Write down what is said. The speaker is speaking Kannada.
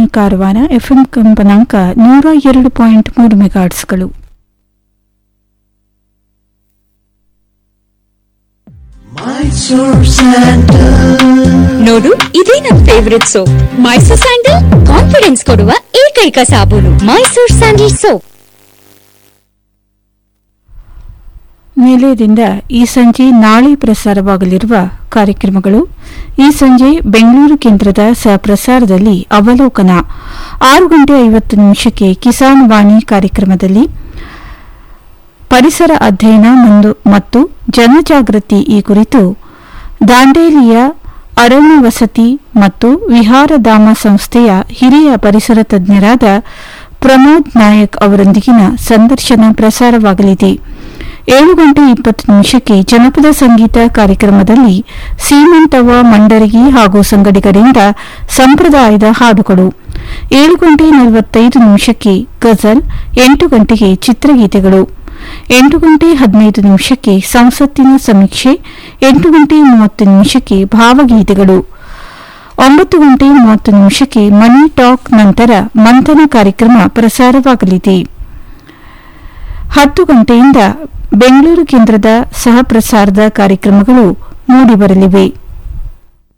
ಕಾರವಾರ ಎಫ್ಎಂ ಕಂಪನಾಂಕ ನೂರ ಎರಡು ಪಾಯಿಂಟ್ ಮೂರು ಮೆಗಾಟ್ಸ್ಗಳು ನೋಡು ಇದೇ ನನ್ favourite soap Mysore sandal confidence ಕೊಡುವ ಏಕೈಕ ಸಾಬೂನು ಮೈಸೂರ್ ಸ್ಯಾಂಡಲ್ ಸೋಪ್ ನಿಲಯದಿಂದ ಈ ಸಂಜೆ ನಾಳೆ ಪ್ರಸಾರವಾಗಲಿರುವ ಕಾರ್ಯಕ್ರಮಗಳು ಈ ಸಂಜೆ ಬೆಂಗಳೂರು ಕೇಂದ್ರದ ಸಹಪ್ರಸಾರದಲ್ಲಿ ಅವಲೋಕನ ಆರು ಗಂಟೆ ಐವತ್ತು ನಿಮಿಷಕ್ಕೆ ಕಿಸಾನ್ ವಾಣಿ ಕಾರ್ಯಕ್ರಮದಲ್ಲಿ ಪರಿಸರ ಅಧ್ಯಯನ ಮುಂದು- ಮತ್ತು ಜನಜಾಗೃತಿ ಈ ಕುರಿತು ದಾಂಡೇಲಿಯ ಅರಣ್ಯ ವಸತಿ ಮತ್ತು ವಿಹಾರಧಾಮ ಸಂಸ್ಥೆಯ ಹಿರಿಯ ಪರಿಸರ ತಜ್ಞರಾದ ಪ್ರಮೋದ್ ನಾಯಕ್ ಅವರೊಂದಿಗಿನ ಸಂದರ್ಶನ ಪ್ರಸಾರವಾಗಲಿದೆ ಏಳು ಗಂಟೆ ಇಪ್ಪತ್ತು ನಿಮಿಷಕ್ಕೆ ಜನಪದ ಸಂಗೀತ ಕಾರ್ಯಕ್ರಮದಲ್ಲಿ ಸೀಮಂತವ್ವ ಮಂಡರಗಿ ಹಾಗೂ ಸಂಗಡಿಗರಿಂದ ಸಂಪ್ರದಾಯದ ಹಾಡುಗಳು ಏಳು ಗಂಟೆ ನಲವತ್ತೈದು ನಿಮಿಷಕ್ಕೆ ಗಜಲ್ ಎಂಟು ಗಂಟೆಗೆ ಚಿತ್ರಗೀತೆಗಳು ಎಂಟು ಗಂಟೆ ಹದಿನೈದು ನಿಮಿಷಕ್ಕೆ ಸಂಸತ್ತಿನ ಸಮೀಕ್ಷೆ ಎಂಟು ಗಂಟೆ ಮೂವತ್ತು ನಿಮಿಷಕ್ಕೆ ಭಾವಗೀತೆಗಳು ಒಂಬತ್ತು ಗಂಟೆ ಮೂವತ್ತು ನಿಮಿಷಕ್ಕೆ ಮನಿ ಟಾಕ್ ನಂತರ ಮಂಥನ ಕಾರ್ಯಕ್ರಮ ಪ್ರಸಾರವಾಗಲಿದೆ ಹತ್ತು ಗಂಟೆಯಿಂದ ಬೆಂಗಳೂರು ಕೇಂದ್ರದ ಸಹ ಪ್ರಸಾರದ ಕಾರ್ಯಕ್ರಮಗಳು ಮೂಡಿಬರಲಿವೆ